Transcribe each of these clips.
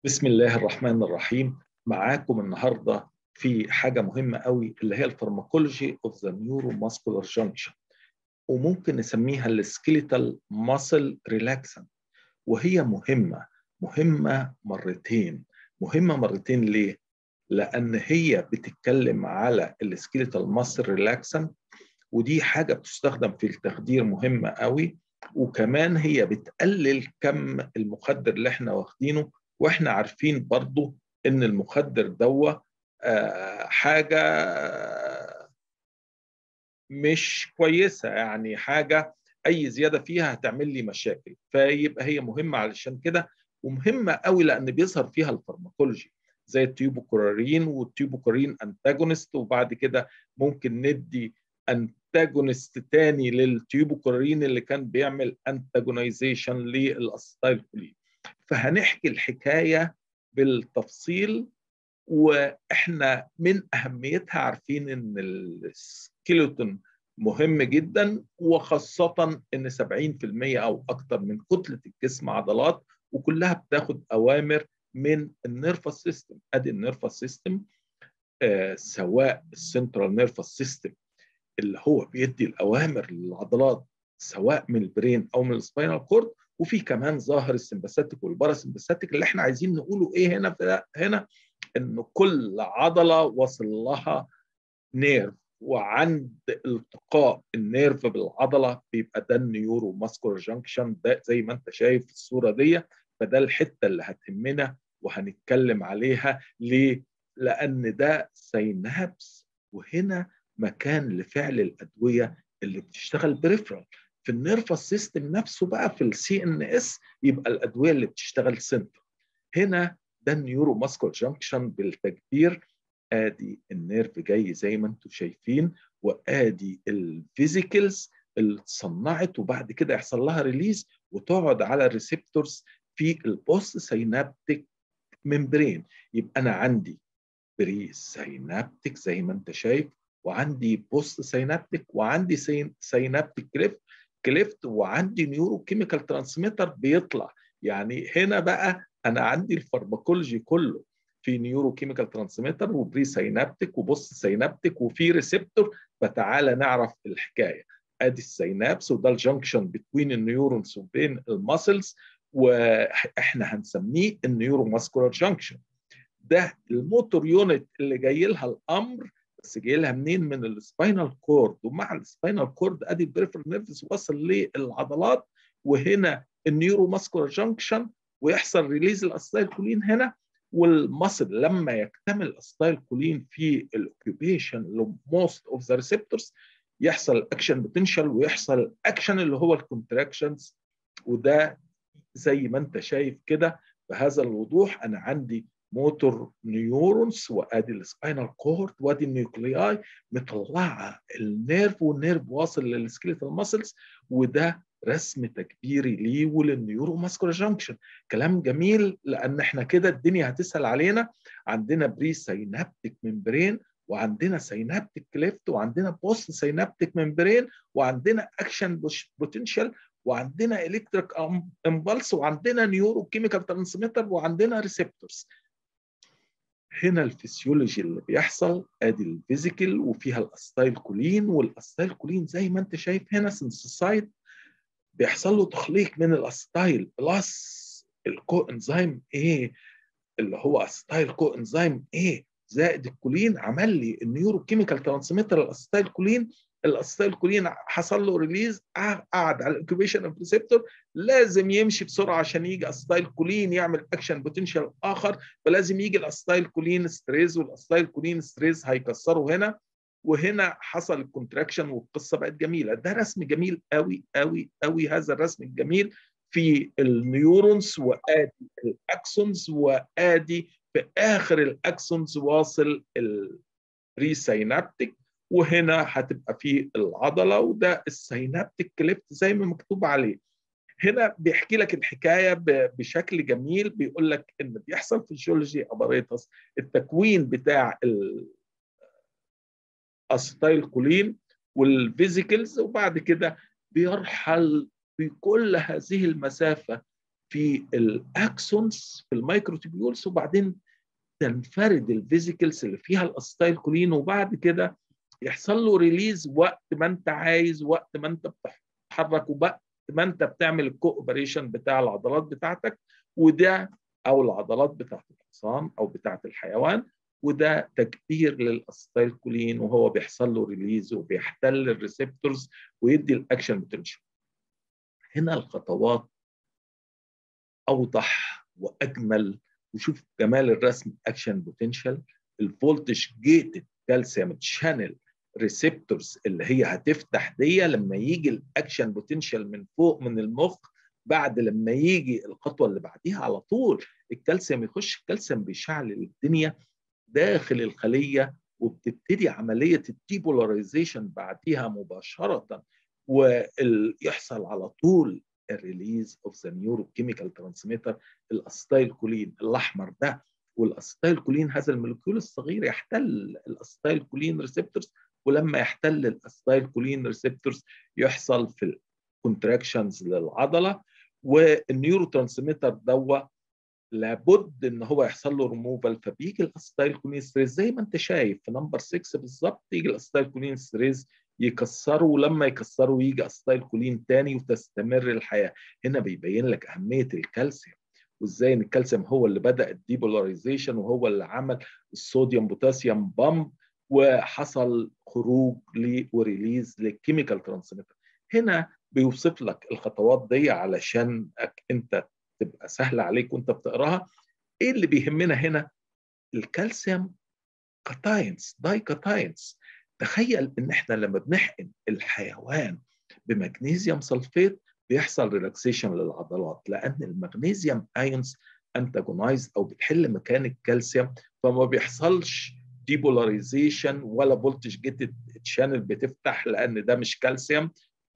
بسم الله الرحمن الرحيم معاكم النهارده في حاجه مهمه قوي اللي هي الفارماكولوجي اوف ذا نيورو ماسكولار جانكشن وممكن نسميها السكيليتال ماسل ريلاكسن وهي مهمه مهمه مرتين مهمه مرتين ليه لان هي بتتكلم على السكيليتال ماسل ريلاكسن ودي حاجه بتستخدم في التخدير مهمه قوي وكمان هي بتقلل كم المخدر اللي احنا واخدينه واحنا عارفين برضو ان المخدر دوا حاجه مش كويسه يعني حاجه اي زياده فيها هتعمل لي مشاكل فيبقى هي مهمه علشان كده ومهمه قوي لان بيظهر فيها الفارماكولوجي زي التيوبوكورارين والتيوبوكورين انتاجونست وبعد كده ممكن ندي انتاجونست تاني للتيوبوكورارين اللي كان بيعمل انتاجونيزيشن للاسيتايلكولين فهنحكي الحكايه بالتفصيل واحنا من اهميتها عارفين ان السكيلتون مهم جدا وخاصه ان 70% او اكثر من كتله الجسم عضلات وكلها بتاخد اوامر من النيرفس سيستم ادي النيرفس سيستم آه سواء السنترال نيرفس سيستم اللي هو بيدي الاوامر للعضلات سواء من البرين او من السباينال كورد وفي كمان ظاهر السمباثيك والباراسمباثيك اللي احنا عايزين نقوله ايه هنا في هنا ان كل عضله وصل لها نيرف وعند التقاء النيرف بالعضله بيبقى ده النيورو ماسكولار جانكشن ده زي ما انت شايف في الصوره دي فده الحته اللي هتهمنا وهنتكلم عليها ليه؟ لان ده سينابس وهنا مكان لفعل الادويه اللي بتشتغل بريفرال في النيرفس سيستم نفسه بقى في السي ان اس يبقى الادويه اللي بتشتغل سنتر هنا ده النيورو ماسكول جانكشن بالتكبير ادي النيرف جاي زي ما انتم شايفين وادي الفيزيكلز اللي اتصنعت وبعد كده يحصل لها ريليز وتقعد على الريسبتورز في البوست سينابتيك ممبرين يبقى انا عندي بري سينابتيك زي ما انت شايف وعندي بوست سينابتيك وعندي سينابتيك كليفت كليفت وعندي نيورو كيميكال ترانسميتر بيطلع يعني هنا بقى انا عندي الفارماكولوجي كله في نيورو كيميكال ترانسميتر وبري سينابتيك وبوست سينابتيك وفي ريسبتور فتعالى نعرف الحكايه ادي السينابس وده الجنكشن بين النيورونز وبين الماسلز واحنا هنسميه النيورو ماسكولار جنكشن ده الموتور يونت اللي جاي لها الامر بس جاي لها منين من السباينال كورد ومع السباينال كورد ادي البريفرال نيرفز وصل للعضلات وهنا النيورو ماسكولار جانكشن ويحصل ريليز الاسيتايلكولين هنا والمصل لما يكتمل الاسيتايلكولين في الاوكيوبيشن لموست اوف ذا ريسبتورز يحصل اكشن بوتنشال ويحصل اكشن اللي هو الكونتراكشنز وده زي ما انت شايف كده بهذا الوضوح انا عندي موتور نيورونز وادي السباينال كورد وادي النيوكلياي مطلعه النيرف والنيرف واصل للسكيليتال ماسلز وده رسم تكبيري ليه وللنيورو ماسكولار جانكشن كلام جميل لان احنا كده الدنيا هتسهل علينا عندنا بري سينابتيك ممبرين وعندنا سينابتيك كليفت وعندنا بوست سينابتيك ممبرين وعندنا اكشن بوتنشال وعندنا الكتريك امبلس وعندنا نيورو كيميكال ترانسميتر وعندنا ريسبتورز هنا الفسيولوجي اللي بيحصل ادي الفيزيكال وفيها الاستايل كولين والاستايل كولين زي ما انت شايف هنا سنسوسايد بيحصل له تخليق من الاستايل بلس الكو انزيم ايه اللي هو استايل كو انزيم ايه زائد الكولين عمل لي النيورو كيميكال ترانسميتر الاستايل كولين الاستايل كولين حصل له ريليز قعد على الاوكيبيشن اوف ريسبتور لازم يمشي بسرعه عشان يجي استايل كولين يعمل اكشن بوتنشال اخر فلازم يجي الاستايل كولين ستريز والاستايل كولين ستريز هيكسروا هنا وهنا حصل الكونتراكشن والقصه بقت جميله ده رسم جميل قوي قوي قوي هذا الرسم الجميل في النيورونز وادي الاكسونز وادي في اخر الاكسونز واصل البري سينابتيك وهنا هتبقى في العضله وده السينابتيك كليفت زي ما مكتوب عليه هنا بيحكي لك الحكايه بشكل جميل بيقول لك ان بيحصل في الجيولوجي اباريتس التكوين بتاع الاسيتايل كولين والفيزيكلز وبعد كده بيرحل بكل هذه المسافه في الاكسونز في المايكروتوبيولز وبعدين تنفرد الفيزيكلز اللي فيها الاستايل كولين وبعد كده يحصل له ريليز وقت ما انت عايز وقت ما انت بتتحرك ووقت ما انت بتعمل الكوبريشن بتاع العضلات بتاعتك وده او العضلات بتاعت الحصان او بتاعت الحيوان وده تكبير للاستايل كولين وهو بيحصل له ريليز وبيحتل الريسبتورز ويدي الاكشن بوتنشال هنا الخطوات اوضح واجمل وشوف جمال الرسم اكشن بوتنشال الفولتج جيتد كالسيوم شانل ريسبتورز اللي هي هتفتح دي لما يجي الاكشن بوتنشال من فوق من المخ بعد لما يجي الخطوه اللي بعديها على طول الكالسيوم يخش الكالسيوم بيشعل الدنيا داخل الخليه وبتبتدي عمليه الديبولاريزيشن بعديها مباشره ويحصل على طول الريليز اوف ذا نيورو كيميكال ترانسميتر الاستايل كولين الاحمر ده والاستايل كولين هذا المولكيول الصغير يحتل الاستايل كولين ريسبتورز ولما يحتل الاستايل كولين ريسبتورز يحصل في الكونتراكشنز للعضله والنيورو ترانسميتر دوا لابد ان هو يحصل له ريموفال فبيجي الاستايل كولين ستريس زي ما انت شايف في نمبر 6 بالظبط يجي الاستايل كولين ستريس يكسره ولما يكسره يجي استايل كولين تاني وتستمر الحياه هنا بيبين لك اهميه الكالسيوم وازاي ان الكالسيوم هو اللي بدا الديبولاريزيشن وهو اللي عمل الصوديوم بوتاسيوم بامب وحصل خروج وريليز للكيميكال ترانسميتر هنا بيوصف لك الخطوات دي علشان انت تبقى سهله عليك وانت بتقراها ايه اللي بيهمنا هنا الكالسيوم كاتاينز داي كاتاينز تخيل ان احنا لما بنحقن الحيوان بمغنيسيوم سلفيت بيحصل ريلاكسيشن للعضلات لان المغنيسيوم ايونز انتاجونايز او بتحل مكان الكالسيوم فما بيحصلش ديبولاريزيشن ولا فولتج جيتد شانل بتفتح لان ده مش كالسيوم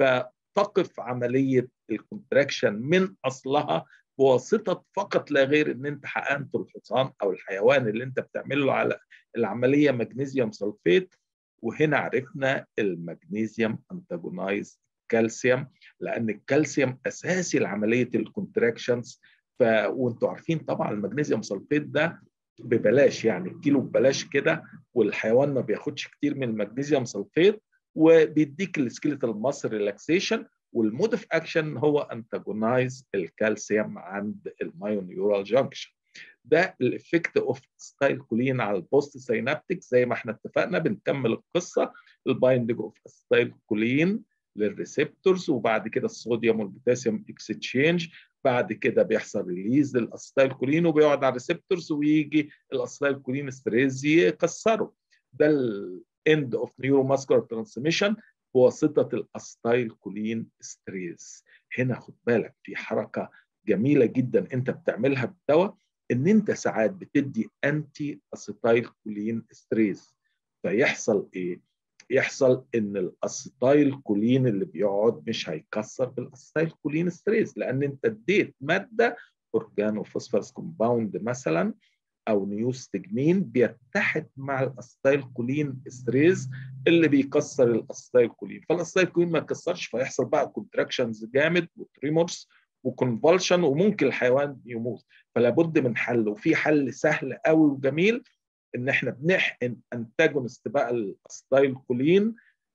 فتقف عمليه الكونتراكشن من اصلها بواسطه فقط لا غير ان انت حقنت الحصان او الحيوان اللي انت بتعمله على العمليه مغنيسيوم سلفيت وهنا عرفنا المغنيسيوم انتاجونايز كالسيوم لان الكالسيوم اساسي لعمليه الكونتراكشنز ف وانتوا عارفين طبعا المغنيسيوم سلفيت ده ببلاش يعني الكيلو ببلاش كده والحيوان ما بياخدش كتير من المغنيسيوم سلفيت وبيديك السكيلتال ماسل ريلاكسيشن والمود اوف اكشن هو انتاجونايز الكالسيوم عند المايونيورال جانكشن ده الافكت اوف ستايل كولين على البوست سينابتيك زي ما احنا اتفقنا بنكمل القصه البايندنج اوف ستايل كولين للريسبتورز وبعد كده الصوديوم والبوتاسيوم اكستشينج بعد كده بيحصل ريليز للاستايل كولين وبيقعد على الريسبتورز ويجي الاستايل كولين ستريز يكسره ده الاند اوف نيورو ماسكولار ترانسميشن بواسطه الاستايل كولين ستريز هنا خد بالك في حركه جميله جدا انت بتعملها بالدواء ان انت ساعات بتدي انتي اسيتايل كولين ستريز فيحصل ايه؟ يحصل ان الاسيتايل كولين اللي بيقعد مش هيكسر بالاسيتايل كولين ستريز لان انت اديت ماده اورجانو فوسفورس كومباوند مثلا او نيوستجمين بيتحد مع الاسيتايل كولين ستريز اللي بيكسر الاسيتايل كولين فالاسيتايل كولين ما يكسرش فيحصل بقى كونتراكشنز جامد وتريمورس وكونفالشن وممكن الحيوان يموت فلا بد من حل وفي حل سهل قوي وجميل ان احنا بنحقن انتاجونست بقى الستايل كولين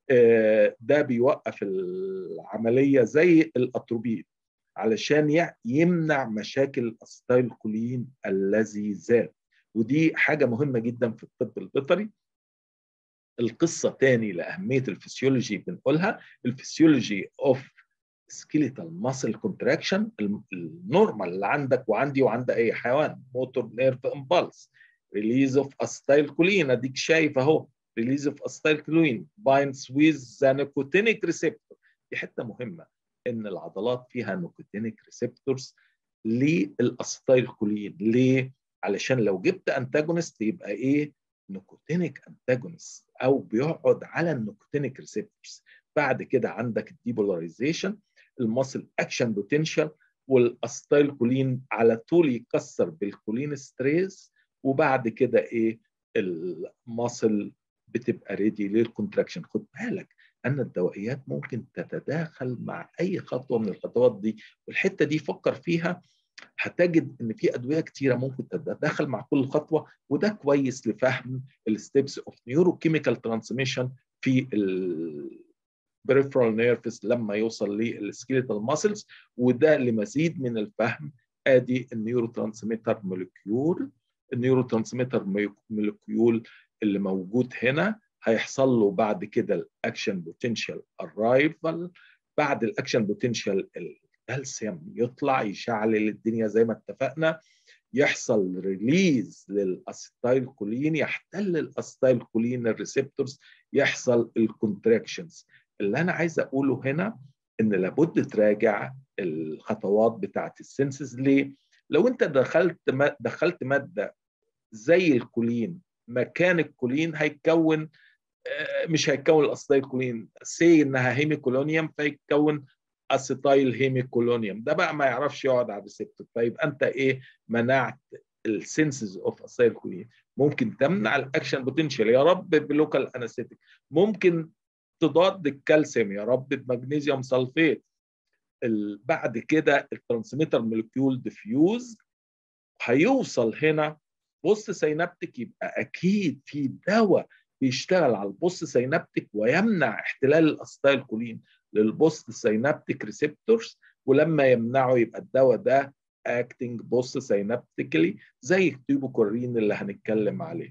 ده بيوقف العمليه زي الاتروبين علشان يمنع مشاكل الستايل كولين الذي زاد ودي حاجه مهمه جدا في الطب البيطري القصه تاني لاهميه الفسيولوجي بنقولها الفسيولوجي اوف سكيليتال ماسل كونتراكشن النورمال اللي عندك وعندي وعند اي حيوان موتور نيرف امبالس ريليز اوف استايل كولين اديك شايف اهو ريليز اوف استايل كولين بايندز ويز ذا نيكوتينيك ريسبتور دي حته مهمه ان العضلات فيها نيكوتينيك ريسبتورز للاستايل كولين ليه؟ علشان لو جبت انتاجونست يبقى ايه؟ نيكوتينيك انتاجونست او بيقعد على النيكوتينيك ريسبتورز بعد كده عندك الديبولاريزيشن الماسل اكشن بوتنشال والاستايل كولين على طول يكسر بالكولين ستريس وبعد كده ايه الماسل بتبقى ريدي للكونتراكشن خد بالك ان الدوائيات ممكن تتداخل مع اي خطوه من الخطوات دي والحته دي فكر فيها هتجد ان في ادويه كتيره ممكن تتدخل مع كل خطوه وده كويس لفهم الستبس اوف نيوروكيميكال ترانسميشن في البريفرال نيرفز لما يوصل للسكيليتال ماسلز وده لمزيد من الفهم ادي النيورو ترانسميتر مولكيول النيورو ترانسميتر مولكيول اللي موجود هنا هيحصل له بعد كده الاكشن بوتنشال ارايفل بعد الاكشن بوتنشال الكالسيوم يطلع يشعل الدنيا زي ما اتفقنا يحصل ريليز للاسيتايل كولين يحتل الاسيتايل كولين الريسبتورز يحصل الكونتراكشنز اللي انا عايز اقوله هنا ان لابد تراجع الخطوات بتاعت السنسز ليه؟ لو انت دخلت دخلت ماده زي الكولين مكان الكولين هيتكون مش هيتكون الاسيتايل كولين سي انها هيميكولونيوم فيتكون اسيتايل هيميكولونيوم ده بقى ما يعرفش يقعد على الريسبتور فيبقى انت ايه منعت السنسز اوف اسيتايل كولين ممكن تمنع الاكشن بوتنشال يا رب بلوكال انستيك ممكن تضاد الكالسيوم يا رب بمغنيسيوم سلفيت بعد كده الترانسميتر مولكيول ديفيوز هيوصل هنا بوست سينابتيك يبقى اكيد في دواء بيشتغل على البوست سينابتيك ويمنع احتلال الاسيتايل كولين للبوست سينابتيك ريسبتورز ولما يمنعه يبقى الدواء ده اكتنج بوست سينابتيكلي زي التيوبوكورين اللي هنتكلم عليه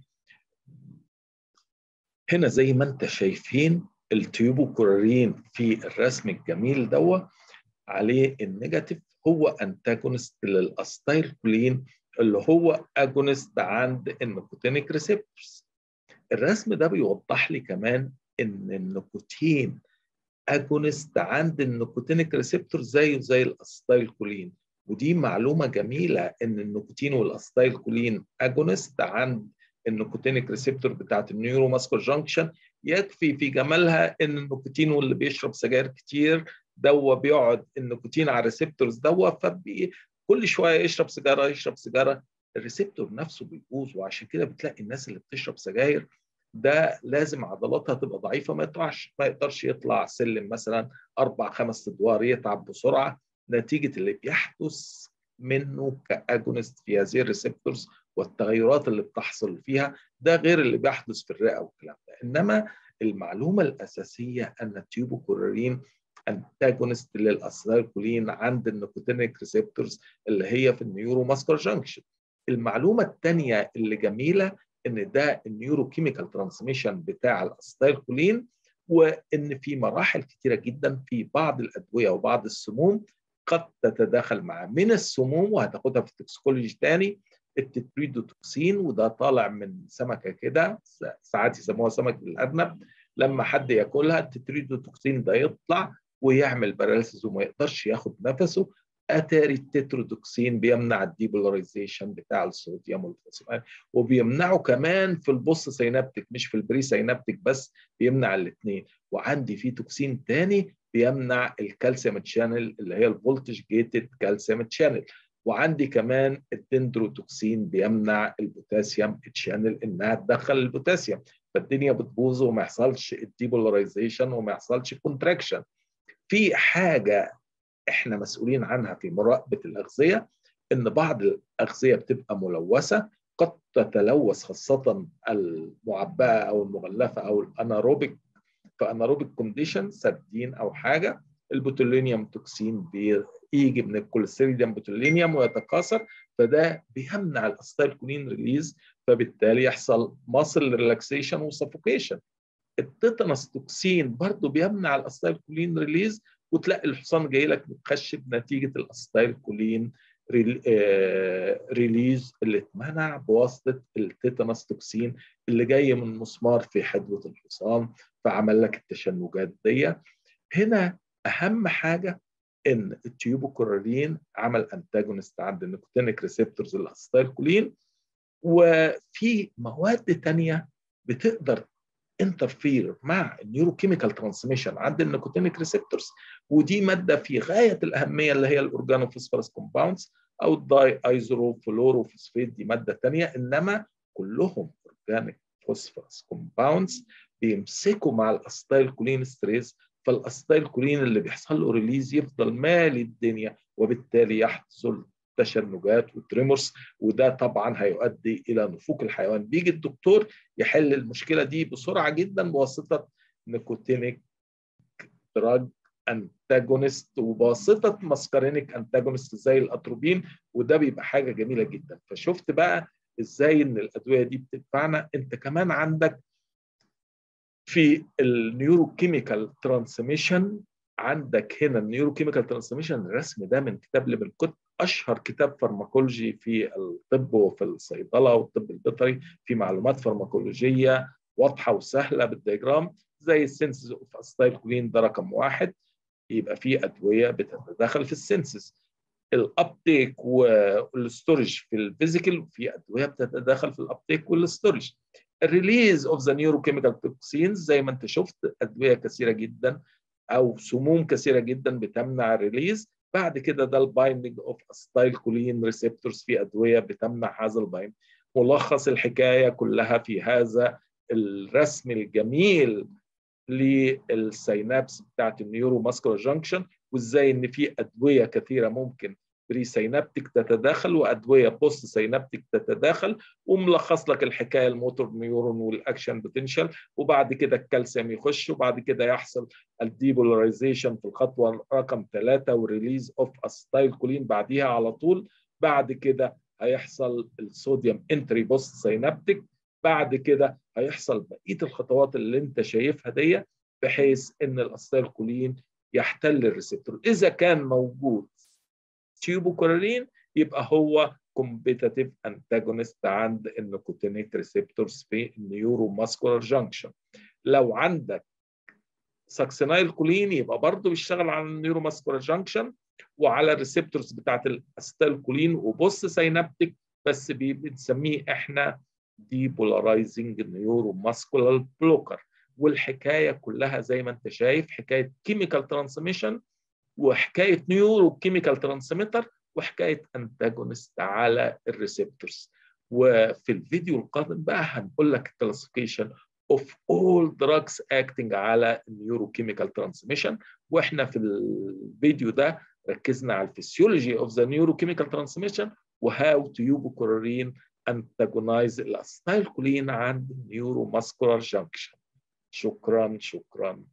هنا زي ما انت شايفين التيوبوكورين في الرسم الجميل دوت عليه النيجاتيف هو انتاجونست للاسيتايل كولين اللي هو اجونست عند النيكوتينيك ريسبتورز الرسم ده بيوضح لي كمان ان النيكوتين اجونست عند النيكوتينيك ريسبتور زيه زي الاسيتايل كولين ودي معلومه جميله ان النيكوتين والاسيتايل كولين اجونست عند النيكوتينيك ريسبتور بتاعت النيورو ماسكول جانكشن يكفي في جمالها ان النيكوتين واللي بيشرب سجاير كتير دوا بيقعد النيكوتين على الريسبتورز دوا فبي كل شويه يشرب سيجاره يشرب سيجاره الريسبتور نفسه بيبوظ وعشان كده بتلاقي الناس اللي بتشرب سجاير ده لازم عضلاتها تبقى ضعيفه ما يطلعش ما يقدرش يطلع سلم مثلا اربع خمس ادوار يتعب بسرعه نتيجه اللي بيحدث منه كاجونست في هذه الريسبتورز والتغيرات اللي بتحصل فيها ده غير اللي بيحدث في الرئه والكلام ده انما المعلومه الاساسيه ان التيوبوكورين انتاجونست للاسيتايلكولين عند النيكوتينيك ريسبتورز اللي هي في النيورو ماسكولار جانكشن المعلومه الثانيه اللي جميله ان ده النيوروكيميكال ترانسميشن بتاع الاسيتايلكولين وان في مراحل كثيره جدا في بعض الادويه وبعض السموم قد تتداخل معاه من السموم وهتاخدها في التوكسيكولوجي تاني التتريدوتوكسين وده طالع من سمكه كده ساعات يسموها سمك الارنب لما حد ياكلها التتريدوتوكسين ده يطلع ويعمل باراليسيس وما يقدرش ياخد نفسه اتاري التترودوكسين بيمنع الديبولاريزيشن بتاع الصوديوم والفوسفات وبيمنعه كمان في البوست سينابتيك مش في البري سينابتيك بس بيمنع الاثنين وعندي في توكسين تاني بيمنع الكالسيوم تشانل اللي هي الفولتج جيتد كالسيوم تشانل وعندي كمان الدندروتوكسين بيمنع البوتاسيوم تشانل انها تدخل البوتاسيوم فالدنيا بتبوظ وما يحصلش الديبولاريزيشن وما يحصلش كونتراكشن في حاجه احنا مسؤولين عنها في مراقبه الاغذيه ان بعض الاغذيه بتبقى ملوثه قد تتلوث خاصه المعبأه او المغلفه او الاناروبيك في اناروبيك كونديشن سردين او حاجه البوتولينيوم توكسين بيجي من الكوليستيريديوم بوتولينيوم ويتكاثر فده بيمنع الاسيتايلكولين ريليز فبالتالي يحصل ماسل ريلاكسيشن وسفوكيشن التيتانوس توكسين برضه بيمنع الاسيتايلكولين ريليز وتلاقي الحصان جاي لك متخشب نتيجه الاسيتايلكولين ريليز اللي اتمنع بواسطه التيتانوس توكسين اللي جاي من مسمار في حدوه الحصان فعمل لك التشنجات دي هنا اهم حاجه ان التيوبوكورالين عمل انتاجونست عند النيكوتينيك ريسبتورز الاسيتايلكولين وفي مواد تانية بتقدر انترفير مع النيوروكيميكال ترانسميشن عند النيكوتينيك ريسبتورز ودي ماده في غايه الاهميه اللي هي الاورجانوفوسفورس كومباوندز او الداي ايزورو فلوروفوسفيت دي ماده ثانيه انما كلهم اورجانيك فوسفورس كومباوندز بيمسكوا مع الاسيتايل كولين ستريس فالاسيتايل كولين اللي بيحصل له ريليز يفضل مالي الدنيا وبالتالي يحصل تشنجات وتريمورس وده طبعا هيؤدي الى نفوق الحيوان بيجي الدكتور يحل المشكله دي بسرعه جدا بواسطه نيكوتينيك دراج انتاجونست وبواسطه ماسكارينيك انتاجونست زي الاتروبين وده بيبقى حاجه جميله جدا فشفت بقى ازاي ان الادويه دي بتنفعنا انت كمان عندك في النيوروكيميكال ترانسميشن عندك هنا النيوروكيميكال ترانسميشن الرسم ده من كتاب ليفنكوت اشهر كتاب فارماكولوجي في الطب وفي الصيدله والطب البيطري في معلومات فارماكولوجيه واضحه وسهله بالدياجرام زي السنسز اوف استايل كولين ده رقم واحد يبقى في ادويه بتتدخل في السنسز الابتيك والستورج في الفيزيكال في ادويه بتتدخل في الابتيك والستورج الريليز اوف ذا نيوروكيميكال توكسينز زي ما انت شفت ادويه كثيره جدا او سموم كثيره جدا بتمنع الريليز بعد كده ده البايندنج اوف استايل كولين ريسبتورز في ادويه بتمنع هذا البايند ملخص الحكايه كلها في هذا الرسم الجميل للسينابس بتاعت النيورو ماسكولار جانكشن وازاي ان في ادويه كثيره ممكن بري سينابتيك تتداخل وادويه بوست سينابتيك تتداخل وملخص لك الحكايه الموتور نيورون والاكشن بوتنشال وبعد كده الكالسيوم يخش وبعد كده يحصل الديبولاريزيشن في الخطوه رقم ثلاثه وريليز اوف استايل كولين بعديها على طول بعد كده هيحصل الصوديوم انتري بوست سينابتيك بعد كده هيحصل بقيه الخطوات اللي انت شايفها دي بحيث ان الاستايل كولين يحتل الريسبتور اذا كان موجود تيوبوكورين يبقى هو كومبيتيتيف انتاجونست عند النيكوتينيك ريسبتورز في النيورو ماسكولار جانكشن لو عندك ساكسينايل كولين يبقى برضه بيشتغل على النيورو ماسكولار جانكشن وعلى الريسبتورز بتاعت الاستال كولين وبص سينابتيك بس بنسميه احنا ديبولارايزنج نيورو ماسكولار بلوكر والحكايه كلها زي ما انت شايف حكايه كيميكال ترانسميشن وحكايه نيورو كيميكال ترانسميتر وحكايه انتاجونست على الريسبتورز وفي الفيديو القادم بقى هنقول لك الكلاسيفيكيشن اوف اول دراجز اكتنج على النيورو كيميكال ترانسميشن واحنا في الفيديو ده ركزنا على الفسيولوجي اوف ذا نيورو كيميكال ترانسميشن وهاو تيوبوكورين انتاجونايز الاستايل كولين عند النيورو ماسكولار جانكشن شكرا شكرا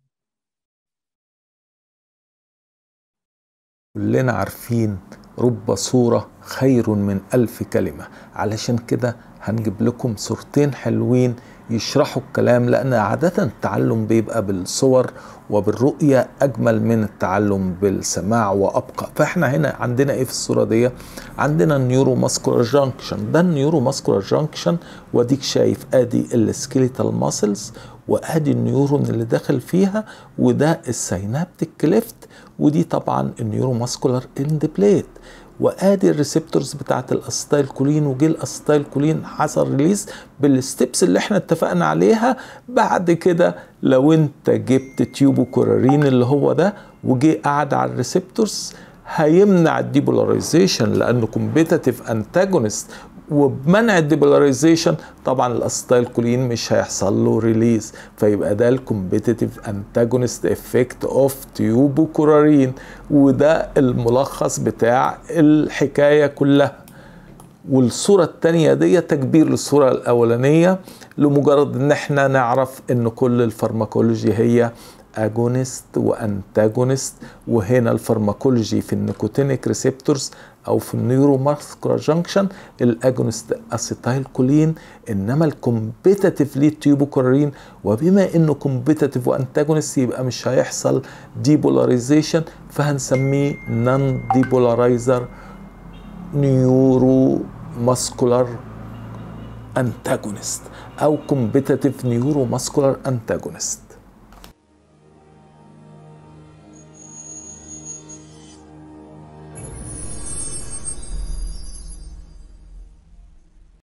كلنا عارفين رب صورة خير من ألف كلمة علشان كده هنجيب لكم صورتين حلوين يشرحوا الكلام لأن عادة التعلم بيبقى بالصور وبالرؤية أجمل من التعلم بالسماع وأبقى فإحنا هنا عندنا إيه في الصورة دي عندنا النيورو ماسكولار جانكشن ده النيورو ماسكولار جانكشن واديك شايف ادي السكيليتال ماسلز وادي النيورون اللي داخل فيها وده السينابتيك كليفت ودي طبعا النيورو ماسكولار اند بليت وادي الريسبتورز بتاعت الاستايل كولين وجي الاستايل كولين حصل ريليز بالستبس اللي احنا اتفقنا عليها بعد كده لو انت جبت تيوبوكورارين اللي هو ده وجي قعد على الريسبتورز هيمنع الديبولاريزيشن لانه كومبيتيتيف انتاجونست وبمنع الديبولاريزيشن طبعا الاستايل كولين مش هيحصل له ريليز فيبقى ده الكومبيتيتيف انتاجونست افكت اوف تيوبوكورارين وده الملخص بتاع الحكايه كلها والصوره الثانيه دي تكبير للصوره الاولانيه لمجرد ان احنا نعرف ان كل الفارماكولوجي هي اجونست وانتاجونست وهنا الفارماكولوجي في النيكوتينيك ريسبتورز او في النيورو ماسكولار جانكشن الاجونست اسيتايل كولين انما الكومبيتيتيف للتيوبوكورين وبما انه كومبيتيتيف وانتاجونست يبقى مش هيحصل ديبولاريزيشن فهنسميه نون ديبولارايزر نيورو ماسكولار انتاجونست او كومبيتيتيف نيورو ماسكولار انتاجونست